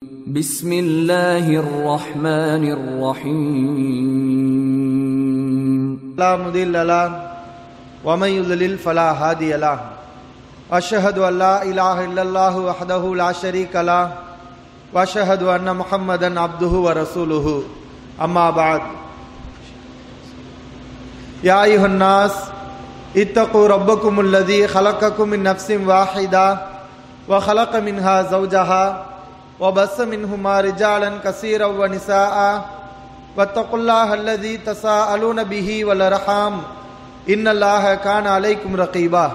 بسم الله الرحمن الرحيم لا مضل له ومن يضلل فلا هادي له أشهد أن لا إله إلا الله وحده لا شريك له وأشهد أن محمدا عبده ورسوله أما بعد يا أيها الناس اتقوا ربكم الذي خلقكم من نفس واحدة وخلق منها زوجها وبث منهما رجالا كثيرا ونساء واتقوا الله الذي تساءلون به والارحام ان الله كان عليكم رقيبا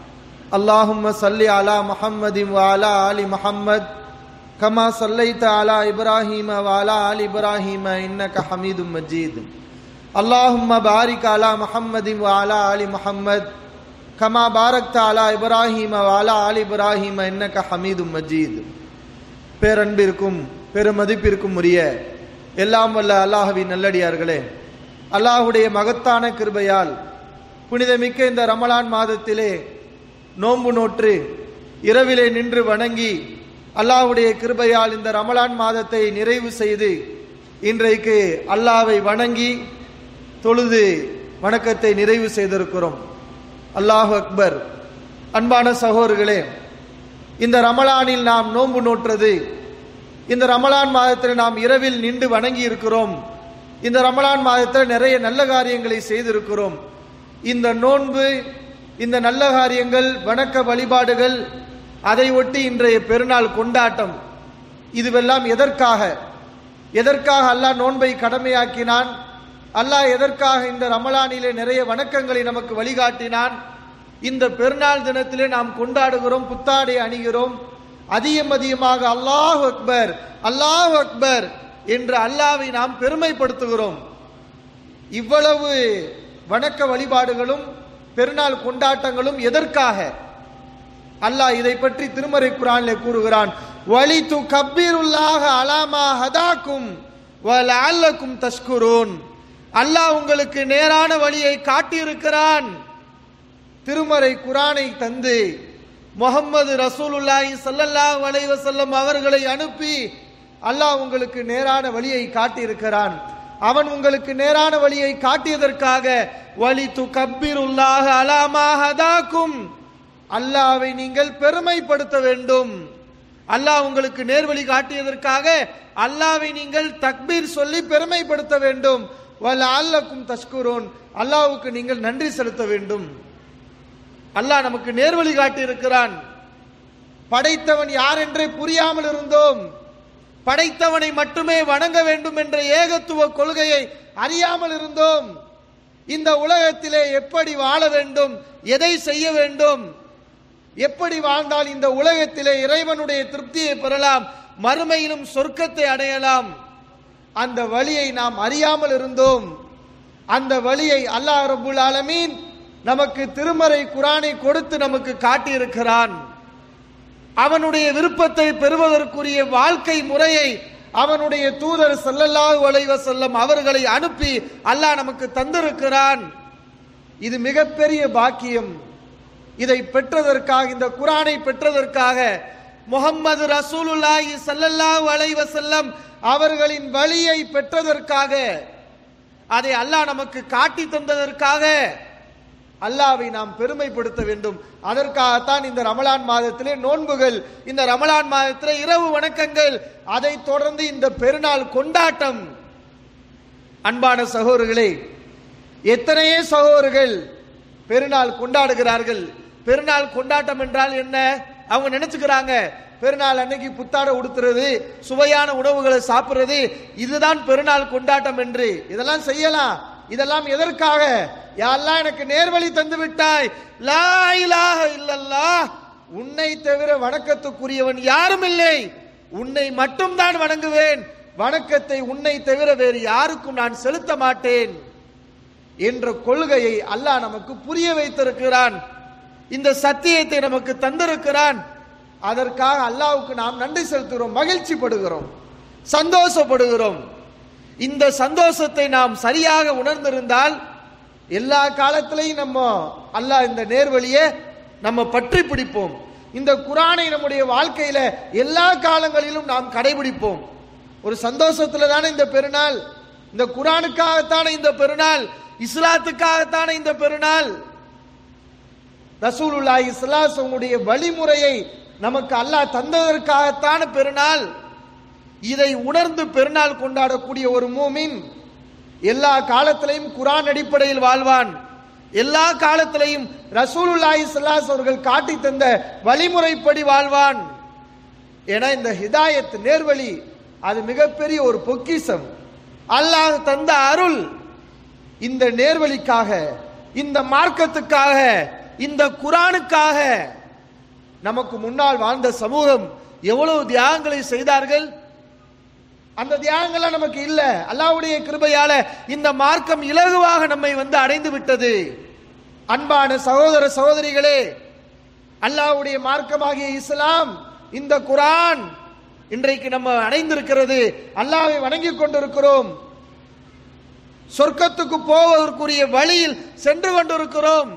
اللهم صل على محمد وعلى ال محمد كما صليت على ابراهيم وعلى ال ابراهيم انك حميد مجيد اللهم بارك على محمد وعلى ال محمد كما باركت على ابراهيم وعلى ال ابراهيم انك حميد مجيد பேரன்பிற்கும் பெருமதிப்பிற்கும் உரிய எல்லாம் வல்ல அல்லாஹுவின் நல்லடியார்களே அல்லாஹுடைய மகத்தான கிருபையால் புனிதமிக்க இந்த ரமலான் மாதத்திலே நோன்பு நோற்று இரவிலே நின்று வணங்கி அல்லாஹுடைய கிருபையால் இந்த ரமலான் மாதத்தை நிறைவு செய்து இன்றைக்கு அல்லாவை வணங்கி தொழுது வணக்கத்தை நிறைவு செய்திருக்கிறோம் அல்லாஹ் அக்பர் அன்பான சகோதரர்களே இந்த ரமலானில் நாம் நோன்பு நோற்றது இந்த ரமலான் மாதத்தில் நாம் இரவில் நின்று வணங்கி இருக்கிறோம் இந்த ரமலான் மாதத்தில் நிறைய நல்ல காரியங்களை செய்திருக்கிறோம் இந்த நோன்பு இந்த நல்ல காரியங்கள் வணக்க வழிபாடுகள் அதை ஒட்டி இன்றைய பெருநாள் கொண்டாட்டம் இதுவெல்லாம் எதற்காக எதற்காக அல்லாஹ் நோன்பை கடமையாக்கினான் அல்லாஹ் எதற்காக இந்த ரமலானிலே நிறைய வணக்கங்களை நமக்கு வழிகாட்டினான் இந்த பெருநாள் தினத்திலே நாம் கொண்டாடுகிறோம் புத்தாடை அணிகிறோம் அதிகம் அதிகமாக அல்லாஹ் அக்பர் அல்லாஹ் அக்பர் என்று அல்லாவை நாம் பெருமைப்படுத்துகிறோம் இவ்வளவு வணக்க வழிபாடுகளும் பெருநாள் கொண்டாட்டங்களும் எதற்காக அல்லாஹ் இதை பற்றி திருமறை குரானிலே கூறுகிறான் வலி து கப்பீருல்லாக அலாமா ஹதாக்கும் வலஅல்லக்கும் தஷ்குரூன் அல்லாஹ் உங்களுக்கு நேரான வழியை காட்டியிருக்கிறான் திருமறை குரானை தந்து முகம்மது ரசூலுல்லாஹி ஸல்லல்லாஹு அலைஹி வஸல்லம் அவர்களை அனுப்பி அல்லாஹ் உங்களுக்கு நேரான வழியை காட்டியிருக்கிறான் அவன் உங்களுக்கு நேரான வழியை காட்டியதற்காக வலி து கப்பீருல்லாக அலாமா ஹதாக்கும் அல்லாவை நீங்கள் பெருமைப்படுத்த வேண்டும் அல்லாஹ் உங்களுக்கு நேர்வழி காட்டியதற்காக அல்லாவை நீங்கள் தக்பீர் சொல்லி பெருமைப்படுத்த வேண்டும் வல்ல அல்லக்கும் தஷ்குரோன் அல்லாவுக்கு நீங்கள் நன்றி செலுத்த வேண்டும் அல்லாஹ் நமக்கு நேர்வழி காட்டி இருக்கிறான் படைத்தவன் யார் என்றே புரியாமல் இருந்தோம் படைத்தவனை மட்டுமே வணங்க வேண்டும் என்ற ஏகத்துவ கொள்கையை அறியாமல் இருந்தோம் இந்த உலகத்திலே எப்படி வாழ வேண்டும் எதை செய்ய வேண்டும் எப்படி வாழ்ந்தால் இந்த உலகத்திலே இறைவனுடைய திருப்தியை பெறலாம் மறுமையிலும் சொர்க்கத்தை அடையலாம் அந்த வழியை நாம் அறியாமல் இருந்தோம் அந்த வழியை அல்லாஹ் ரபுல் ஆலமீன் நமக்கு திருமறை குரானை கொடுத்து நமக்கு காட்டியிருக்கிறான் அவனுடைய விருப்பத்தை பெறுவதற்குரிய வாழ்க்கை முறையை அவனுடைய தூதர் சல்லல்லாஹு அலைஹி வஸல்லம் அவர்களை அனுப்பி அல்லாஹ் நமக்கு தந்திருக்கிறான் இது மிகப்பெரிய பாக்கியம் இதை பெற்றதற்காக இந்த குரானை பெற்றதற்காக முகம்மது ரசூலுல்லாஹி சல்லல்லாஹு அலைஹி வஸல்லம் அவர்களின் வழியை பெற்றதற்காக அதை அல்லாஹ் நமக்கு காட்டி தந்ததற்காக அல்லாவை நாம் பெருமைப்படுத்த வேண்டும் அதற்காகத்தான் இந்த ரமலான் மாதத்திலே நோன்புகள் இந்த ரமலான் மாதத்திலே இரவு வணக்கங்கள் அதை தொடர்ந்து இந்த பெருநாள் கொண்டாட்டம் அன்பான சகோதரர்களே எத்தனையோ சகோதரர்கள் பெருநாள் கொண்டாடுகிறார்கள் பெருநாள் கொண்டாட்டம் என்றால் என்ன அவங்க நினைச்சுக்கிறாங்க பெருநாள் அன்னைக்கு புத்தாடை உடுத்துறது சுவையான உணவுகளை சாப்பிடுறது இதுதான் பெருநாள் கொண்டாட்டம் என்று இதெல்லாம் செய்யலாம் இதெல்லாம் எதற்காக யாரெல்லாம் எனக்கு நேர்வழி தந்து விட்டாய் லா இலாஹ இல்லல்லாஹ் உன்னை தவிர வணக்கத்துக்குரியவன் யாரும் இல்லை உன்னை மட்டும்தான் வணங்குவேன் வணக்கத்தை உன்னை தவிர வேறு யாருக்கும் நான் செலுத்த மாட்டேன் என்ற கொள்கையை அல்லாஹ் நமக்கு புரிய வைத்திருக்கிறான் இந்த சத்தியத்தை நமக்கு தந்திருக்கிறான் அதற்காக அல்லாவுக்கு நாம் நன்றி செலுத்துகிறோம் மகிழ்ச்சி படுகிறோம் சந்தோஷப்படுகிறோம் இந்த சந்தோஷத்தை நாம் சரியாக உணர்ந்திருந்தால் எல்லா காலத்திலையும் நம்ம அல்லாஹ் இந்த நேர்வழியை நம்ம பற்றி பிடிப்போம் இந்த குரானை நம்முடைய வாழ்க்கையில எல்லா காலங்களிலும் நாம் கடைபிடிப்போம் ஒரு சந்தோஷத்துல தானே இந்த பெருநாள் இந்த குரானுக்காகத்தானே இந்த பெருநாள் இஸ்லாத்துக்காகத்தானே இந்த பெருநாள் ரசூலுல்லாஹி இஸ்லாசமுடைய வழிமுறையை நமக்கு அல்லாஹ் தந்ததற்காகத்தான பெருநாள் இதை உணர்ந்து பெருநாள் கொண்டாடக்கூடிய ஒரு மூமின் எல்லா காலத்திலையும் குரான் அடிப்படையில் வாழ்வான் எல்லா காலத்திலையும் ரசூலுல்லாஹி ஸல்லல்லாஹு அவர்கள் காட்டி தந்த வழிமுறைப்படி வாழ்வான் ஏன்னா இந்த ஹிதாயத் நேர்வழி அது மிகப்பெரிய ஒரு பொக்கிஷம் அல்லாஹ் தந்த அருள் இந்த நேர்வழிக்காக இந்த மார்க்கத்துக்காக இந்த குரானுக்காக நமக்கு முன்னால் வாழ்ந்த சமூகம் எவ்வளவு தியாகங்களை செய்தார்கள் அந்த தியாகங்கள்லாம் நமக்கு இல்ல அல்லாஹ்வுடைய கிருபையால இந்த மார்க்கம் இலகுவாக நம்மை வந்து அடைந்து விட்டது அன்பான சகோதர சகோதரிகளே அல்லாஹ்வுடைய மார்க்கமாகிய இஸ்லாம் இந்த குரான் இன்றைக்கு நம்ம அடைந்திருக்கிறது அல்லாஹ்வை வணங்கிக் கொண்டிருக்கிறோம் சொர்க்கத்துக்கு போவதற்குரிய வழியில் சென்று கொண்டிருக்கிறோம்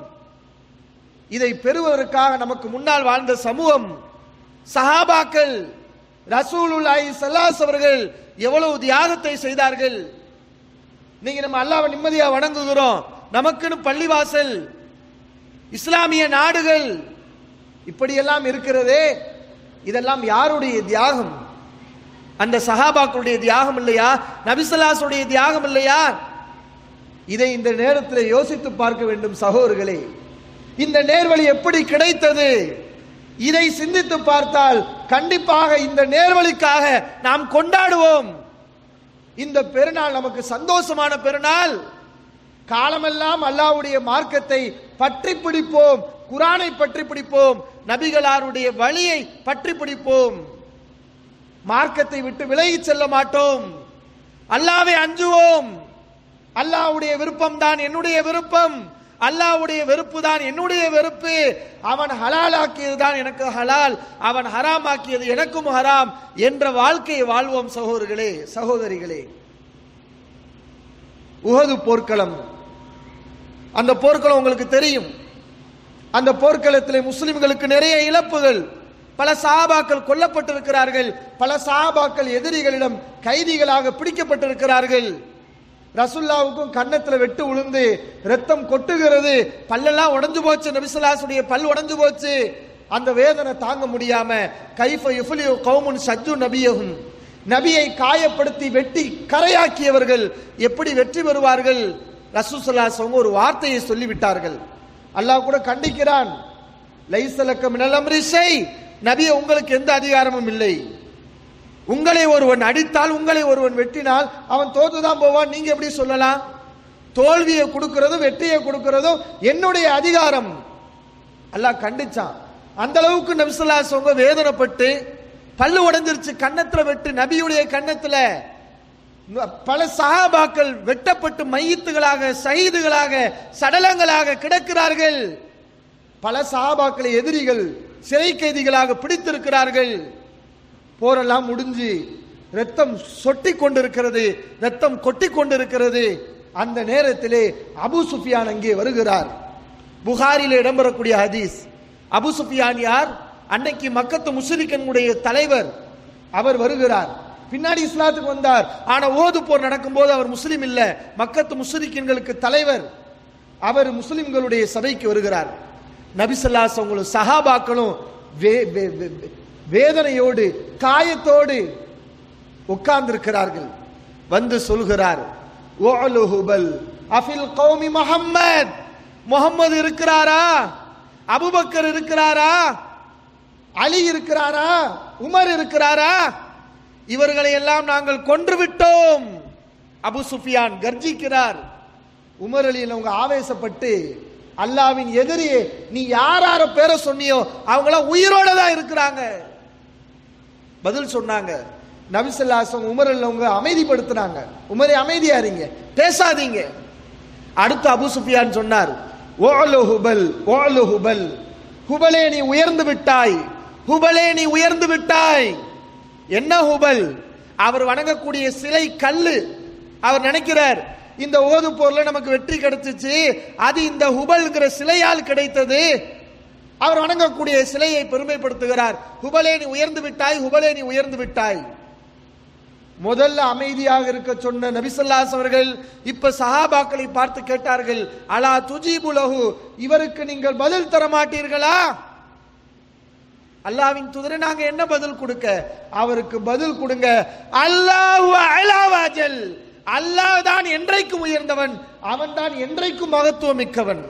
இதை பெறுவதற்காக நமக்கு முன்னால் வாழ்ந்த சமூகம் சஹாபாக்கள் ரசூலுல்லாஹி ஸல்லல்லாஹு அவர்கள் எவ்வளவு தியாகத்தை செய்தார்கள் நீங்க நம்ம அல்லாஹ்வை நிம்மதியா வணங்குகிறோம் நமக்குன்னு பள்ளிவாசல் இஸ்லாமிய நாடுகள் இப்படியெல்லாம் இருக்கிறதே இதெல்லாம் யாருடைய தியாகம் அந்த சஹாபாக்களுடைய தியாகம் இல்லையா நபிசல்லாசுடைய தியாகம் இல்லையா இதை இந்த நேரத்தில் யோசித்து பார்க்க வேண்டும் சகோதரர்களே இந்த நேர்வழி எப்படி கிடைத்தது இதை சிந்தித்து பார்த்தால் கண்டிப்பாக இந்த நேர்வழிக்காக நாம் கொண்டாடுவோம் இந்த பெருநாள் நமக்கு சந்தோஷமான பெருநாள் காலமெல்லாம் அல்லாஹ்வுடைய மார்க்கத்தை பற்றி பிடிப்போம் குரானை பற்றி பிடிப்போம் நபிகளாருடைய வழியை பற்றி பிடிப்போம் மார்க்கத்தை விட்டு விலகி செல்ல மாட்டோம் அல்லாவை அஞ்சுவோம் அல்லாஹ்வுடைய விருப்பம் தான் என்னுடைய விருப்பம் அல்லாஹ்வுடைய வெறுப்பு தான் என்னுடைய வெறுப்பு அவன் ஹலாலாக்கியது தான் எனக்கு ஹலால் அவன் ஹராம் ஆக்கியது எனக்கும் ஹராம் என்ற வாழ்க்கையை வாழ்வோம் சகோதரர்களே சகோதரிகளே உஹது போர்க்களம் அந்த போர்க்களம் உங்களுக்கு தெரியும் அந்த போர்க்களத்தில் முஸ்லிம்களுக்கு நிறைய இழப்புகள் பல சாபாக்கள் கொல்லப்பட்டிருக்கிறார்கள் பல சாபாக்கள் எதிரிகளிடம் கைதிகளாக பிடிக்கப்பட்டிருக்கிறார்கள் ரசுல்லாவுக்கும் கன்னத்துல வெட்டு உளுந்து ரத்தம் கொட்டுகிறது பல்லெல்லாம் உடைஞ்சு போச்சு நபிசுல்லாசுடைய பல் உடைஞ்சு போச்சு அந்த வேதனை தாங்க முடியாம கைஃப யுஃபலியு கௌமுன் சஜ்ஜு நபியகும் நபியை காயப்படுத்தி வெட்டி கரையாக்கியவர்கள் எப்படி வெற்றி பெறுவார்கள் ரசூசல்லாசவங்க ஒரு வார்த்தையை சொல்லிவிட்டார்கள் அல்லாஹ் கூட கண்டிக்கிறான் லைசலக்க மினல் அம்ரி ஷை நபியே உங்களுக்கு எந்த அதிகாரமும் இல்லை உங்களை ஒருவன் அடித்தால் உங்களை ஒருவன் வெட்டினால் அவன் தோத்துதான் போவான் நீங்க எப்படி சொல்லலாம் தோல்வியை கொடுக்கிறதும் வெற்றியை கொடுக்கிறதும் என்னுடைய அதிகாரம் அல்லாஹ் கண்டிச்சான் அந்த அளவுக்கு நபிசுல்லா சொங்க வேதனைப்பட்டு பல்லு உடைஞ்சிருச்சு கன்னத்துல வெட்டு நபியுடைய கன்னத்துல பல சஹாபாக்கள் வெட்டப்பட்டு மையத்துகளாக சயீதுகளாக சடலங்களாக கிடக்கிறார்கள் பல சஹாபாக்களை எதிரிகள் சிறை கைதிகளாக பிடித்திருக்கிறார்கள் போரெல்லாம் முடிஞ்சு ரத்தம் சொட்டி கொண்டிருக்கிறது ரத்தம் கொட்டி கொண்டிருக்கிறது அந்த நேரத்திலே அபு சுஃபியான் அங்கே வருகிறார் புகாரில் இடம்பெறக்கூடிய ஹதீஸ் அபு சுஃபியான் யார் அன்னைக்கு மக்கத்து முஸ்லிக்கனுடைய தலைவர் அவர் வருகிறார் பின்னாடி இஸ்லாத்துக்கு வந்தார் ஆனா ஓது போர் நடக்கும்போது அவர் முஸ்லிம் இல்ல மக்கத்து முஸ்லிக்கின்களுக்கு தலைவர் அவர் முஸ்லிம்களுடைய சபைக்கு வருகிறார் நபிசல்லாஸ் அவங்களும் சஹாபாக்களும் வே- வே- வே- வேதனையோடு காயத்தோடு உட்கார்ந்திருக்கிறார்கள் வந்து சொல்கிறார் "ஓஅலு ஹுபல் அஃபில் கௌமி முஹம்மத் முகம்மது இருக்கிறாரா அபுபக்கர் இருக்கிறாரா அலி இருக்கிறாரா உமர் இருக்கிறாரா இவர்களை எல்லாம் நாங்கள் கொன்று விட்டோம் அபு சுஃபியான் கர்ஜிக்கிறார் உமர் அலியில் அவங்க ஆவேசப்பட்டு அல்லாவின் எதிரியே நீ யார் யார பேரை சொன்னியோ அவங்களாம் உயிரோட தான் இருக்கிறாங்க பதில் சொன்னாங்க நபிசல்லாசம் உமர் அவங்க அமைதிப்படுத்தினாங்க உமரை அமைதியா இருங்க பேசாதீங்க அடுத்து அபு சுஃபியான் சொன்னார் ஓலு ஹுபல் ஓலு ஹுபல் ஹுபலே நீ உயர்ந்து விட்டாய் ஹுபலே நீ உயர்ந்து விட்டாய் என்ன ஹுபல் அவர் வணங்கக்கூடிய சிலை கல்லு அவர் நினைக்கிறார் இந்த ஓது போர்ல நமக்கு வெற்றி கிடைச்சிச்சு அது இந்த ஹுபல்ங்கிற சிலையால் கிடைத்தது அவர் வணங்கக்கூடிய சிலையை பெருமைப்படுத்துகிறார் ஹுபலே நீ உயர்ந்து விட்டாய் ஹுபலே நீ உயர்ந்து விட்டாய் முதல்ல அமைதியாக இருக்க சொன்ன நபிசல்லாஸ் அவர்கள் இப்ப சஹாபாக்களை பார்த்து கேட்டார்கள் அலா துஜீபுலஹு இவருக்கு நீங்கள் பதில் தர மாட்டீர்களா அல்லாவின் தூதரை நாங்க என்ன பதில் கொடுக்க அவருக்கு பதில் கொடுங்க அல்லாஹு அலாவாஜல் அல்லாஹ் தான் என்றைக்கும் உயர்ந்தவன் அவன் தான் என்றைக்கும் மகத்துவம் மிக்கவன்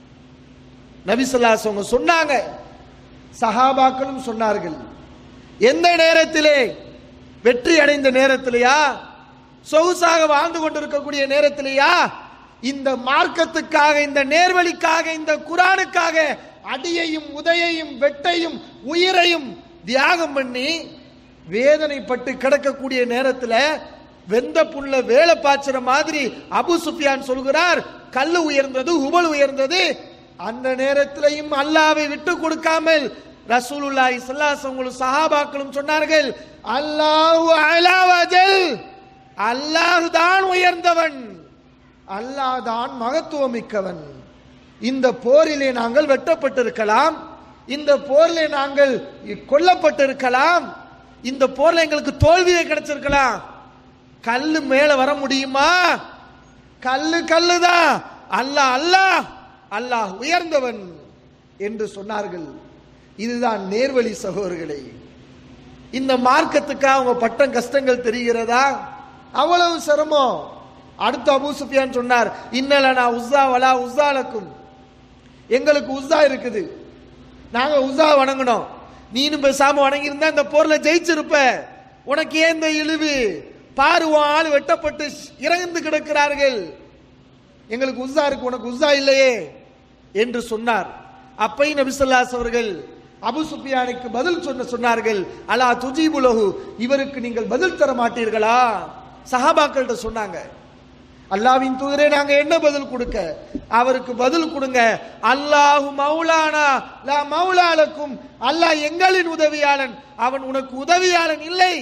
நபிசல்லாஸ் அவங்க சொன்னாங்க சஹாபாக்களும் சொன்னார்கள் எந்த நேரத்திலே வெற்றி அடைந்த நேரத்திலேயா சொகுசாக வாழ்ந்து கொண்டிருக்கக்கூடிய நேரத்திலேயா இந்த மார்க்கத்துக்காக இந்த நேர்வழிக்காக இந்த குரானுக்காக அடியையும் உதையையும் வெட்டையும் உயிரையும் தியாகம் பண்ணி வேதனைப்பட்டு கிடக்கக்கூடிய நேரத்தில் வெந்த புல்ல வேலை பாய்ச்சுற மாதிரி அபு சுஃபியான் சொல்கிறார் கல்லு உயர்ந்தது உபல் உயர்ந்தது அந்த நேரத்திலையும் அல்லாவை விட்டு கொடுக்காமல் ரசூலுல்லாஹி ஸல்லல்லாஹு அலைஹி சஹாபாக்களும் சொன்னார்கள் அல்லாஹு அலாவஜல் அல்லாஹ் தான் உயர்ந்தவன் அல்லாஹ் தான் மகத்துவம் மிக்கவன் இந்த போரிலே நாங்கள் வெட்டப்பட்டிருக்கலாம் இந்த போரிலே நாங்கள் கொல்லப்பட்டிருக்கலாம் இந்த போர்ல எங்களுக்கு தோல்வியே கிடைச்சிருக்கலாம் கல்லு மேல வர முடியுமா கல்லு கல்லுதான் அல்லாஹ் அல்லாஹ் அல்லாஹ் உயர்ந்தவன் என்று சொன்னார்கள் இதுதான் நேர்வழி சகோதரர்களே இந்த மார்க்கத்துக்காக அவங்க பட்டம் கஷ்டங்கள் தெரிகிறதா அவ்வளவு சிரமம் அடுத்த அபூ சுஃபியான் சொன்னார் இன்னலனா உஸ்ஸா வலா உஸ்ஸாலக்கும் எங்களுக்கு உஸ்ஸா இருக்குது நாங்க உஸ்ஸா வணங்கணும் நீனும் பேசாம வணங்கி இருந்தா இந்த போர்ல ஜெயிச்சிருப்ப உனக்கு ஏன் இந்த இழிவு பாரு உன் ஆள் வெட்டப்பட்டு இறந்து கிடக்கிறார்கள் எங்களுக்கு உஸ்ஸா இருக்கு உனக்கு உஸ்ஸா இல்லையே என்று சொன்னார் அப்பையும் நபிசல்லாஸ் அவர்கள் அபு சுஃபியானுக்கு பதில் சொன்ன சொன்னார்கள் அலா துஜீபுலஹு இவருக்கு நீங்கள் பதில் தர மாட்டீர்களா சஹாபாக்கள்கிட்ட சொன்னாங்க அல்லாவின் தூதரே நாங்க என்ன பதில் கொடுக்க அவருக்கு பதில் கொடுங்க அல்லாஹு மௌலானா லா மௌலாலக்கும் அல்லாஹ் எங்களின் உதவியாளன் அவன் உனக்கு உதவியாளன் இல்லை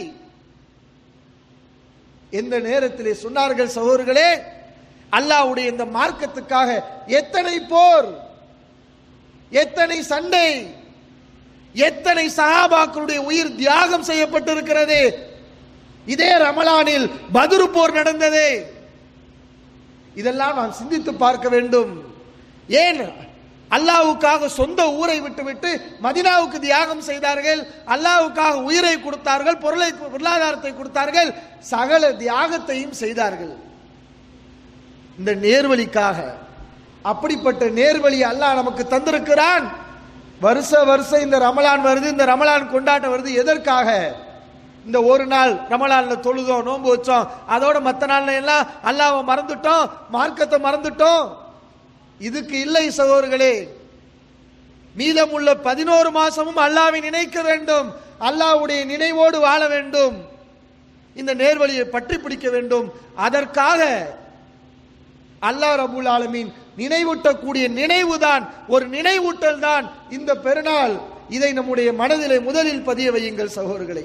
எந்த நேரத்திலே சொன்னார்கள் சகோதரர்களே அல்லாஹ்வுடைய இந்த மார்க்கத்துக்காக எத்தனை போர் எத்தனை சண்டை எத்தனை சஹாபாக்களுடைய உயிர் தியாகம் செய்யப்பட்டிருக்கிறது இதே ரமலானில் பதுரு போர் நடந்தது இதெல்லாம் நாம் சிந்தித்து பார்க்க வேண்டும் ஏன் அல்லாவுக்காக சொந்த ஊரை விட்டுவிட்டு மதினாவுக்கு தியாகம் செய்தார்கள் அல்லாவுக்காக உயிரை கொடுத்தார்கள் பொருளை பொருளாதாரத்தை கொடுத்தார்கள் சகல தியாகத்தையும் செய்தார்கள் இந்த நேர்வழிக்காக அப்படிப்பட்ட நேர்வழி அல்லாஹ் நமக்கு தந்திருக்கிறான் வருஷ வருஷம் இந்த ரமலான் வருது இந்த ரமலான் கொண்டாட்டம் வருது எதற்காக இந்த ஒரு நாள் ரமலான்ல தொழுதோம் நோன்பு வச்சோம் அதோட மற்ற நாள்ல எல்லாம் அல்லாவை மறந்துட்டோம் மார்க்கத்தை மறந்துட்டோம் இதுக்கு இல்லை சகோதரர்களே மீதமுள்ள பதினோரு மாசமும் அல்லாவை நினைக்க வேண்டும் அல்லாவுடைய நினைவோடு வாழ வேண்டும் இந்த நேர்வழியை பற்றி பிடிக்க வேண்டும் அதற்காக அல்லாஹ் ரபுல் ஆலமீன் நினைவூட்டக்கூடிய நினைவுதான் ஒரு நினைவூட்டல் தான் இந்த பெருநாள் இதை நம்முடைய மனதிலே முதலில் பதிய வையுங்கள் சகோதரர்களை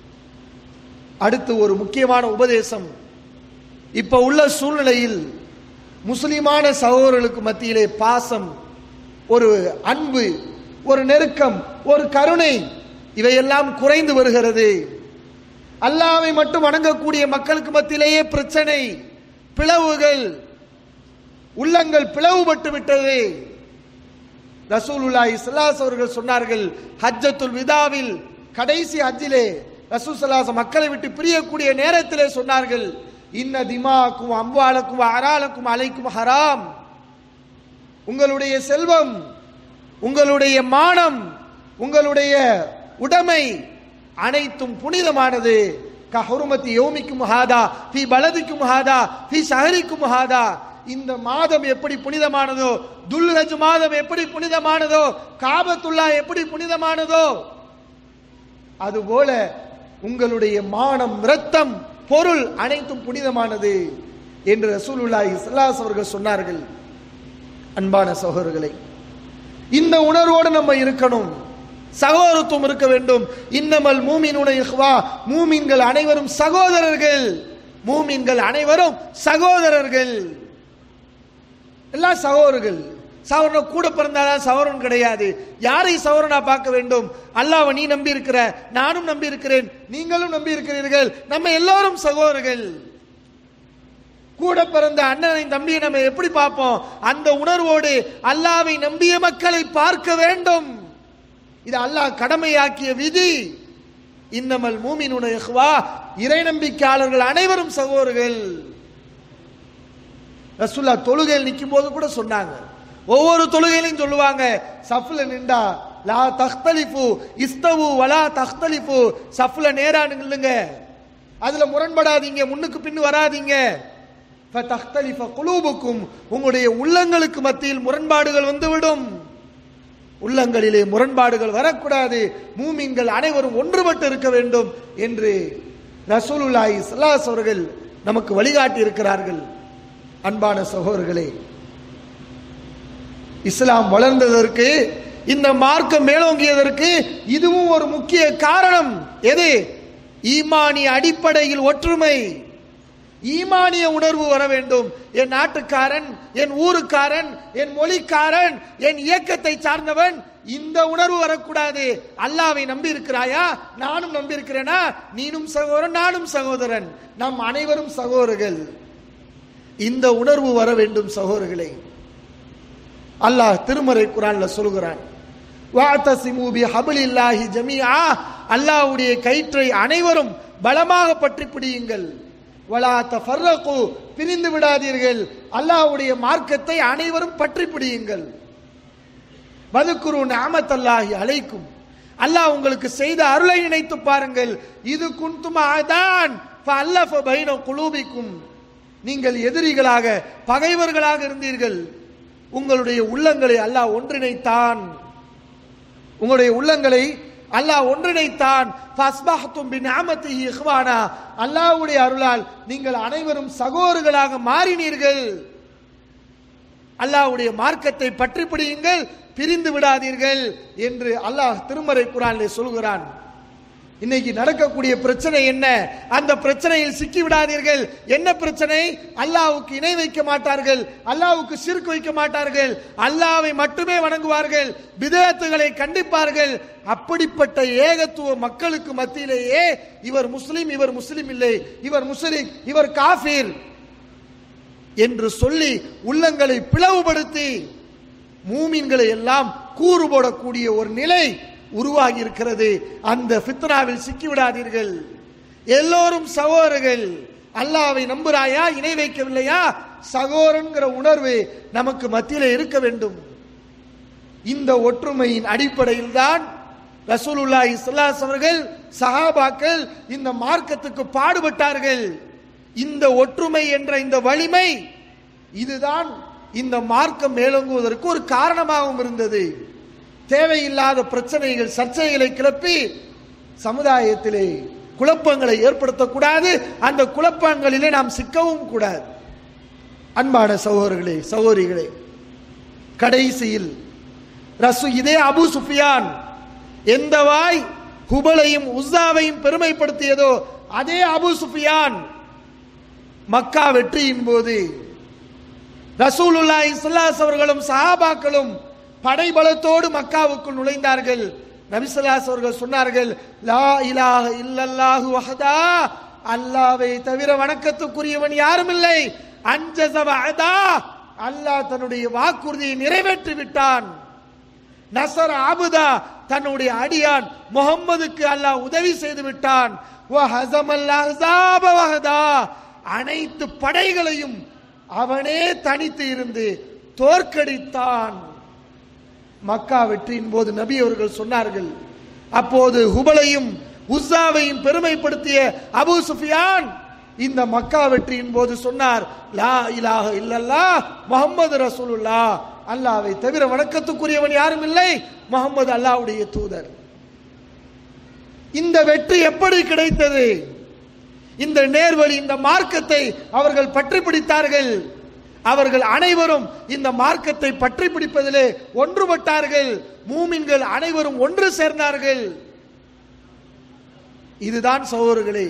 அடுத்து ஒரு முக்கியமான உபதேசம் இப்ப உள்ள சூழ்நிலையில் முஸ்லிமான சகோதரர்களுக்கு மத்தியிலே பாசம் ஒரு அன்பு ஒரு நெருக்கம் ஒரு கருணை இவையெல்லாம் குறைந்து வருகிறது அல்லாவை மட்டும் வணங்கக்கூடிய மக்களுக்கு மத்தியிலேயே பிரச்சனை பிளவுகள் உள்ளங்கள் பிளவுபட்டு விட்டது ரசூலுல்லாஹி ஸல்லல்லாஹு அவர்கள் சொன்னார்கள் ஹஜ்ஜத்துல் விதாவில் கடைசி ஹஜ்ஜிலே ரசூல் ஸல்லல்லாஹு மக்களை விட்டு பிரியக்கூடிய நேரத்திலே சொன்னார்கள் இன்ன திமாக்கும் அம்வாலக்கும் அராலக்கும் அலைக்கும் ஹராம் உங்களுடைய செல்வம் உங்களுடைய மானம் உங்களுடைய உடைமை அனைத்தும் புனிதமானது கஹுருமத்தி யோமிக்கும் ஹாதா ஃபி பலதிக்கும் ஹாதா ஃபி சஹரிக்கும் ஹாதா இந்த மாதம் எப்படி புனிதமானதோ துல்ஹஜ் மாதம் எப்படி புனிதமானதோ காபத்துல்லா எப்படி புனிதமானதோ அதுபோல உங்களுடைய மானம் இரத்தம் பொருள் அனைத்தும் புனிதமானது என்று ரசூலுல்லாஹி ஸல்லல்லாஹு அவர்கள் சொன்னார்கள் அன்பான சகோதரர்களை இந்த உணர்வோடு நம்ம இருக்கணும் சகோதரத்துவம் இருக்க வேண்டும் இன்னமல் மூமினுன இஹ்வா மூமின்கள் அனைவரும் சகோதரர்கள் மூமின்கள் அனைவரும் சகோதரர்கள் எல்லாம் சகோதரர்கள் சவரன் கூட பிறந்தாதான் சவரன் கிடையாது யாரை சவரனா பார்க்க வேண்டும் அல்லாஹ்வை நீ நம்பி இருக்கிற நானும் நம்பி இருக்கிறேன் நீங்களும் நம்பி இருக்கிறீர்கள் நம்ம எல்லாரும் சகோதரர்கள் கூட பிறந்த அண்ணனை தம்பியை நம்ம எப்படி பார்ப்போம் அந்த உணர்வோடு அல்லாவை நம்பிய மக்களை பார்க்க வேண்டும் இது அல்லாஹ் கடமையாக்கிய விதி இன்னமல் மூமினுன இஹ்வா இறை நம்பிக்கையாளர்கள் அனைவரும் சகோதரர்கள் ரசூல்லா தொழுகையில் நிற்கும் போது கூட சொன்னாங்க ஒவ்வொரு தொழுகையிலையும் சொல்லுவாங்க சஃப்ல நின்றா லா தஹ்தலிஃபு இஸ்தவு வலா தஹ்தலிஃபு சஃப்ல நேரா நில்லுங்க அதுல முரண்படாதீங்க முன்னுக்கு பின்னு வராதீங்க ஃபதஹ்தலிஃப குலூபுக்கும் உங்களுடைய உள்ளங்களுக்கு மத்தியில் முரண்பாடுகள் வந்துவிடும் உள்ளங்களிலே முரண்பாடுகள் வரக்கூடாது மூமின்கள் அனைவரும் ஒன்றுபட்டு இருக்க வேண்டும் என்று ரசூலுல்லாஹி ஸல்லல்லாஹு அவர்கள் நமக்கு வழிகாட்டி இருக்கிறார்கள் அன்பான சகோதரர்களே இஸ்லாம் வளர்ந்ததற்கு இந்த மார்க்கம் மேலோங்கியதற்கு இதுவும் ஒரு முக்கிய காரணம் எது ஈமானிய அடிப்படையில் ஒற்றுமை ஈமானிய உணர்வு வர வேண்டும் என் நாட்டுக்காரன் என் ஊருக்காரன் என் மொழிக்காரன் என் இயக்கத்தை சார்ந்தவன் இந்த உணர்வு வரக்கூடாது அல்லாவை நம்பி இருக்கிறாயா நானும் நம்பி இருக்கிறேனா நீனும் சகோதரன் நானும் சகோதரன் நம் அனைவரும் சகோதரர்கள் இந்த உணர்வு வர வேண்டும் சகோதரர்களே அல்லாஹ் திருமறை குரான்ல சொல்கிறான் வாத்தசிமு பி ஹபிலில்லாஹி ஜமீஆ அல்லாஹ்வுடைய கயிற்றை அனைவரும் பலமாக பற்றி பிடியுங்கள் வலா தஃபர்ரகு பிரிந்து விடாதீர்கள் அல்லாஹ்வுடைய மார்க்கத்தை அனைவரும் பற்றி பிடியுங்கள் வதுக்குரு நிஅமத்தல்லாஹி அலைக்கும் அல்லாஹ் உங்களுக்கு செய்த அருளை நினைத்து பாருங்கள் இது குந்தும் அதான் ஃபஅல்லஃப பைன குலூபிக்கும் நீங்கள் எதிரிகளாக பகைவர்களாக இருந்தீர்கள் உங்களுடைய உள்ளங்களை அல்லாஹ் ஒன்றிணைத்தான் உங்களுடைய உள்ளங்களை அல்லாஹ் ஒன்றிணைத்தான் ஃபஸ்பஹ்தும் பிநிஅமத்திஹி இஹ்வானா அல்லாஹ்வுடைய அருளால் நீங்கள் அனைவரும் சகோதரர்களாக மாறினீர்கள் அல்லாஹ்வுடைய மார்க்கத்தை பற்றி பிடியுங்கள் பிரிந்து விடாதீர்கள் என்று அல்லாஹ் திருமறை குரானிலே சொல்கிறான் இன்னைக்கு நடக்கக்கூடிய பிரச்சனை என்ன அந்த பிரச்சனையில் சிக்கி விடாதீர்கள் என்ன பிரச்சனை அல்லாஹ்வுக்கு இணை வைக்க மாட்டார்கள் அல்லாஹ்வுக்கு சிறுக்கு வைக்க மாட்டார்கள் அல்லாஹ்வை மட்டுமே வணங்குவார்கள் பிதத்துகளை கண்டிப்பார்கள் அப்படிப்பட்ட ஏகத்துவ மக்களுக்கு மத்தியிலேயே இவர் முஸ்லிம் இவர் முஸ்லிம் இல்லை இவர் முஸ்லிம் இவர் காஃபீர் என்று சொல்லி உள்ளங்களை பிளவுபடுத்தி மூமின்களை எல்லாம் கூறு போடக்கூடிய ஒரு நிலை உருவாகி இருக்கிறது அந்த ஃபித்னாவில் சிக்கிவிடாதீர்கள் எல்லோரும் சகோதரர்கள் அல்லாவை நம்புறாயா இணை வைக்கவில்லையா சகோதரன்கிற உணர்வு நமக்கு மத்தியில இருக்க வேண்டும் இந்த ஒற்றுமையின் அடிப்படையில் தான் ரசூலுல்லாஹி ஸல்லல்லாஹு அவர்கள் சஹாபாக்கள் இந்த மார்க்கத்துக்கு பாடுபட்டார்கள் இந்த ஒற்றுமை என்ற இந்த வலிமை இதுதான் இந்த மார்க்கம் மேலோங்குவதற்கு ஒரு காரணமாகவும் இருந்தது தேவையில்லாத பிரச்சனைகள் சர்ச்சைகளை கிளப்பி சமுதாயத்திலே குழப்பங்களை ஏற்படுத்தக்கூடாது அந்த குழப்பங்களிலே நாம் சிக்கவும் கூடாது அன்பான சகோதரர்களே சகோதரிகளே கடைசியில் ரசு இதே அபு சுஃபியான் எந்த வாய் ஹுபலையும் உஸ்ஸாவையும் பெருமைப்படுத்தியதோ அதே அபு சுஃபியான் மக்கா வெற்றியின் போது ரசூலுல்லாஹி ஸல்லல்லாஹு அவர்களும் சஹாபாக்களும் படைபலத்தோடு மக்காவுக்குள் நுழைந்தார்கள் நபிசல்லாஸ் அவர்கள் சொன்னார்கள் லா இலாஹ இல்லல்லாஹு வஹதா அல்லாவை தவிர வணக்கத்துக்குரியவன் யாரும் இல்லை அஞ்சசவ அதா அல்லாஹ் தன்னுடைய வாக்குறுதியை நிறைவேற்றி விட்டான் நசர அபுதா தன்னுடைய அடியான் முகம்மதுக்கு அல்லாஹ் உதவி செய்து விட்டான் வஹஸமல் அஹ்ஸாப வஹதா அனைத்து படைகளையும் அவனே தனித்து இருந்து தோற்கடித்தான் மக்கா வெற்றியின் போது நபி அவர்கள் சொன்னார்கள் அப்போது ஹுபலையும் உஸ்ஸாவையும் பெருமைப்படுத்திய அபூ சுஃபியான் இந்த மக்கா வெற்றியின் போது சொன்னார் லா இலாஹ இல்லல்லா முஹம்மது ரசூலுல்லா அல்லாவை தவிர வணக்கத்துக்குரியவன் யாரும் இல்லை முகமது அல்லாஹ்வுடைய தூதர் இந்த வெற்றி எப்படி கிடைத்தது இந்த நேர்வழி இந்த மார்க்கத்தை அவர்கள் பற்றி பிடித்தார்கள் அவர்கள் அனைவரும் இந்த மார்க்கத்தை பற்றி பிடிப்பதிலே ஒன்றுபட்டார்கள் மூமின்கள் அனைவரும் ஒன்று சேர்ந்தார்கள் இதுதான் சகோதரர்களே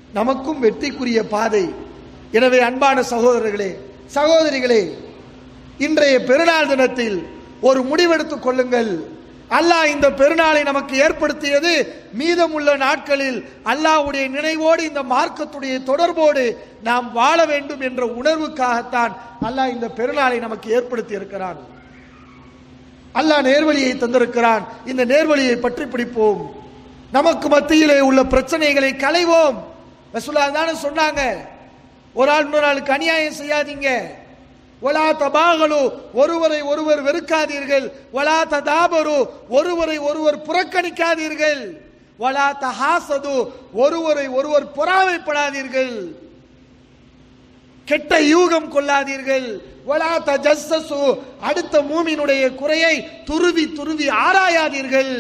நமக்கும் வெற்றிக்குரிய பாதை எனவே அன்பான சகோதரர்களே சகோதரிகளே இன்றைய பெருநாள் தினத்தில் ஒரு முடிவெடுத்துக் கொள்ளுங்கள் அல்லாஹ் இந்த பெருநாளை நமக்கு ஏற்படுத்தியது மீதமுள்ள நாட்களில் அல்லாஹ்வுடைய நினைவோடு இந்த மார்க்கத்துடைய தொடர்போடு நாம் வாழ வேண்டும் என்ற உணர்வுக்காகத்தான் அல்லாஹ் இந்த பெருநாளை நமக்கு ஏற்படுத்தி இருக்கிறான் அல்லாஹ் நேர்வழியை தந்திருக்கிறான் இந்த நேர்வழியை பற்றி பிடிப்போம் நமக்கு மத்தியிலே உள்ள பிரச்சனைகளை களைவோம் ரசூலா தானே சொன்னாங்க ஒரு ஆள் இன்னொரு ஆளுக்கு அநியாயம் செய்யாதீங்க ஒலா தபாகலு ஒருவரை ஒருவர் வெறுக்காதீர்கள் ஒலா ததாபரு ஒருவரை ஒருவர் புறக்கணிக்காதீர்கள் ஒலா தஹாசது ஒருவரை ஒருவர் பொறாமைப்படாதீர்கள் கெட்ட யூகம் கொள்ளாதீர்கள் ஒலா தஜஸ்ஸசு அடுத்த மூமினுடைய குறையை துருவி துருவி ஆராயாதீர்கள்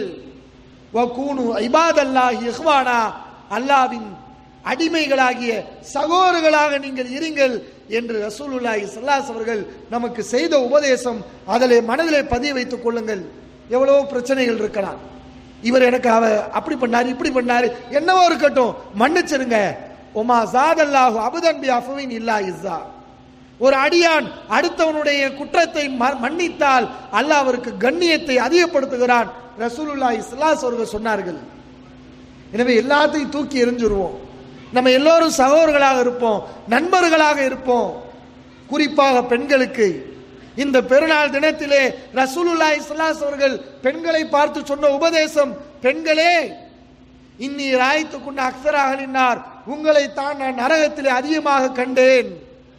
வகூனு இபாதல்லாஹி இஹ்வானா அல்லாவின் அடிமைகளாகிய சகோதரர்களாக நீங்கள் இருங்கள் என்று ரசூலுல்லாஹி ஸல்லல்லாஹு அவர்கள் நமக்கு செய்த உபதேசம் அதிலே மனதிலே பதிய வைத்துக் கொள்ளுங்கள் எவ்வளவோ பிரச்சனைகள் இருக்கலாம் இவர் எனக்கு அவ அப்படி பண்ணாரு இப்படி பண்ணாரு என்னவோ இருக்கட்டும் மன்னிச்சிருங்க ஒமா ஜாதல்லாஹு அபுதன் பி அஃபவின் இல்லா இஸ்ஸா ஒரு அடியான் அடுத்தவனுடைய குற்றத்தை ம- மன்னித்தால் அல்லாஹ் அவருக்கு கண்ணியத்தை அதிகப்படுத்துகிறான் ரசூலுல்லாஹி ஸல்லல்லாஹு அவர்கள் சொன்னார்கள் எனவே எல்லாத்தையும் தூக்கி எறிஞ்சிருவோம் நம்ம எல்லோரும் சகோதரர்களாக இருப்போம் நண்பர்களாக இருப்போம் குறிப்பாக பெண்களுக்கு இந்த பெருநாள் தினத்திலே ரசூலுல்லாஹி ஸல்லல்லாஹு அவர்கள் பெண்களை பார்த்து சொன்ன உபதேசம் பெண்களே இன்னி ராய்த்து கொண்ட அக்சராகலினார் உங்களை தான் நான் நரகத்திலே அதிகமாக கண்டேன்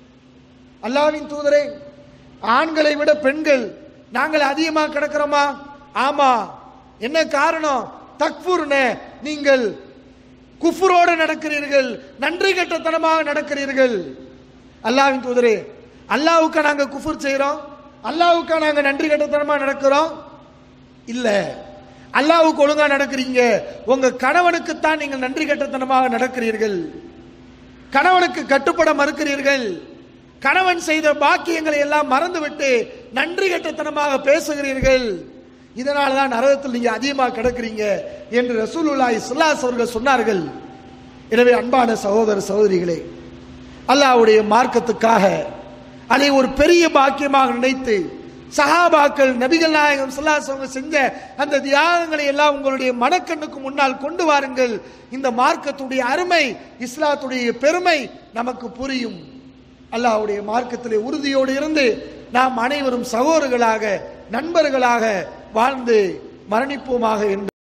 அல்லாவின் தூதரே ஆண்களை விட பெண்கள் நாங்கள் அதிகமாக கிடக்கிறோமா ஆமா என்ன காரணம் தக்ஃபுர்ன நீங்கள் குஃபுரோடு நடக்கிறீர்கள் நன்றி கெட்டத்தனமாக நடக்கிறீர்கள் அல்லாவின் தூதரே அல்லாவுக்கா நாங்க குஃபுர் செய்றோம் அல்லாவுக்கா நாங்க நன்றி கெட்டத்தனமா நடக்கிறோம் இல்ல அல்லாவுக்கு ஒழுங்கா நடக்கிறீங்க உங்க கணவனுக்குத்தான் நீங்கள் நன்றி கெட்டத்தனமாக நடக்கிறீர்கள் கணவனுக்கு கட்டுப்பட மறுக்கிறீர்கள் கணவன் செய்த பாக்கியங்களை எல்லாம் மறந்துவிட்டு நன்றி கெட்டத்தனமாக பேசுகிறீர்கள் இதனால தான் நரகத்தில் நீங்க அதிகமாக கிடக்கிறீங்க என்று ரசூலுல்லாஹி ஸல்லல்லாஹு அவர்கள் சொன்னார்கள் எனவே அன்பான சகோதர சகோதரிகளே அல்லாஹ்வுடைய மார்க்கத்துக்காக அதை ஒரு பெரிய பாக்கியமாக நினைத்து சஹாபாக்கள் நபிகள் நாயகம் ஸல்லல்லாஹு அவங்க செஞ்ச அந்த தியாகங்களை எல்லாம் உங்களுடைய மனக்கண்ணுக்கு முன்னால் கொண்டு வாருங்கள் இந்த மார்க்கத்துடைய அருமை இஸ்லாத்துடைய பெருமை நமக்கு புரியும் அல்லாஹ்வுடைய மார்க்கத்திலே உறுதியோடு இருந்து நாம் அனைவரும் சகோதரர்களாக நண்பர்களாக வாழ்ந்து மரணிப்போமாக என்று